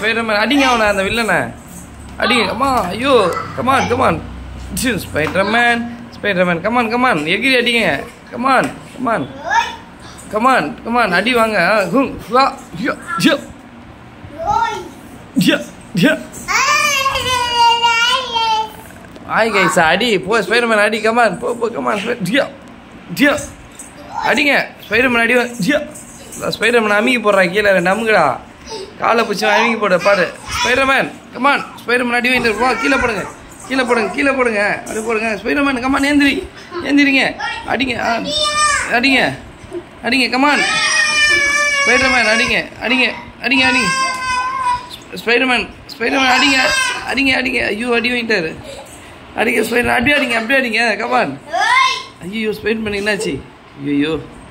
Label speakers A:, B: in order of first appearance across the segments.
A: Spiderman அடிங்க அவனை அந்த வில்லனை அடிங்க அம்மா ஐயோ come on come on Spiderman Spiderman come on come on எகிரி அடிங்க கமான் கமான் கமான் கமான் அடி வாங்க ஆ, ஹும், வா, யா, யா, யா, யா. ஆய் கைஸ் அடி போ ஸ்பைடர்மேன் அடி கமான் போ போ கமான் டியா டியா அடிங்க ஸ்பைடர்மேன் அடி வா- டியா ஸ்பைடர்மேன் அமுக்கி போடுறா கீழே ரெண்டு அமுக்குடா காலை பிடிச்சி அமுக்கி போட பாரு ஸ்பைடர்மேன் கமான் ஸ்பைடர்மேன் அடி வாங்கிட்டு போ கீழே போடுங்க கீழே போடுங்க கீழே போடுங்க அப்படி போடுங்க ஸ்பைடர்மேன் கமான் ஏந்திரி ஏந்திரிங்க அடிங்க ஆ, அடிங்க அடிங்க கமான் ஸ்பைடர்மேன் அடிங்க அடிங்க அடிங்க அடிங்க ஸ்பைடர்மேன் ஸ்பைடர்மேன் அடிங்க அடிங்க அடிங்க ஐயோ அடி வாங்கிட்டாரு அடிங்க ஸ்பைடர் அப்படியே அடிங்க அப்படியே அடிங்க கமான் ஐயோ ஸ்பைடர்மேன் என்னாச்சு ஐயோ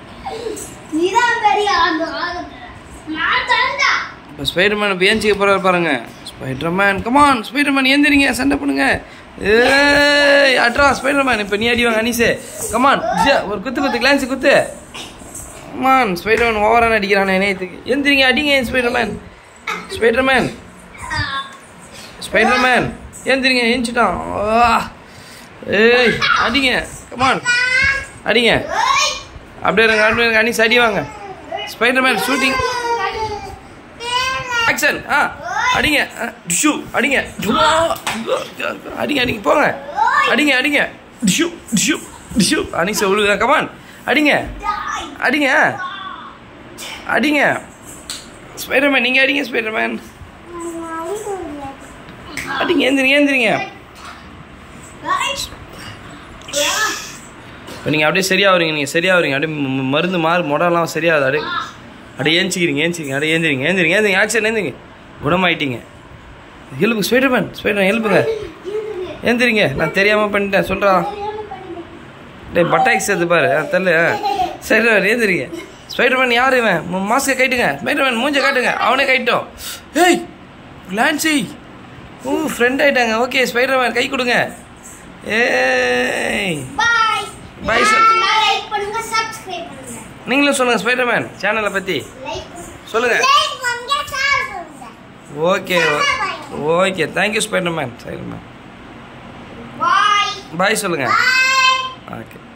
A: இப்போ ஸ்பைடர்மேன் இப்போ ஏஞ்சிக்க போகிறாரு பாருங்க ஸ்பைடர்மேன் கமான் ஸ்பைடர்மேன் ஏந்திரிங்க சண்டை பண்ணுங்க ஏய் அட்ரா ஸ்பைடர்மேன் இப்போ நீ அடிவாங்க அனிசே கமான் ஒரு குத்து குத்து கிளான்ஸ் குத்து கமான் ஸ்பைடர்மேன் ஓவரான அடிக்கிறானே நேத்துக்கு எந்திரிங்க அடிங்க ஸ்பைடர்மேன் ஸ்பைடர்மேன் ஸ்பைடர்மேன் ஏந்திரிங்க ஏஞ்சிட்டான் ஆ. ஏய் அடிங்க கமான் அடிங்க அப்படியே இருங்க அப்படியே இருங்க அனிஸ் அடி வாங்க ஸ்பைடர்மேன் ஷூட்டிங் ஆக்ஷன் ஆ அடிங்க டிஷ்யூ அடிங்க ஜுவா. அடிங்க அடிங்க போங்க அடிங்க அடிங்க டிஷ்யூ டிஷ்யூ டிஷ்யூ அனிஸ் விழுக கமான் அடிங்க அடிங்க அடிங்க ஸ்பைடர்மேன் நீங்கள் அடிங்க ஸ்பைடர்மேன் அடிங்க ஏந்திரிங்க ஏந்திரிங்க இப்போ நீங்கள் அப்படியே சரியாகிறீங்க நீங்கள் சரியாகிறீங்க அப்படியே ம- ம- மருந்து மாறு மொடலாம் சரியாகுது அப்படியே அப்படியே ஏஞ்சிக்கிறீங்க ஏஞ்சிக்கிறீங்க அப்படியே ஏந்திரிங்க ஏந்திரிங்க ஏந்திரிங்க ஆக்ஷன் ஏந்திரிங்க குணமாயிட்டீங்க ஹெல்ப்பு ஸ்பைடர்மேன் ஸ்பைடர்மேன் ஹெல்ப்புங்க ஏந்திரிங்க நான் தெரியாமல் பண்ணிட்டேன் சொல்கிறா டேய் பட்டாக்ஸ் எடுத்து பாரு ஆ, தள்ளு ஆ. சரி ஏந்திரிங்க ஸ்பைடர்மேன் யார் இவன் மாஸ்க்கை கைட்டுங்க ஸ்பைடர்மேன் மூஞ்ச காட்டுங்க அவனே கைட்டோம் ஏய் கிளான்சி ஓ ஃப்ரெண்ட் ஆயிட்டாங்க ஓகே ஸ்பைடர்மேன் கை கொடுங்க ஏய் Bye, sir.
B: லைக் பண்ணுங்க சப்ஸ்கிரைப் பண்ணுங்க
A: நீங்களும் சொல்லுங்கள் ஸ்பைடர்மேன் சேனலை பற்றி
B: லைக்
A: சொல்லுங்க
B: லைக் பண்ணுங்க ஷேர் பண்ணுங்க
A: okay okay thank you Spiderman Spiderman
B: bye
A: bye சொல்லுங்கள்
B: பாய்
A: ஓகே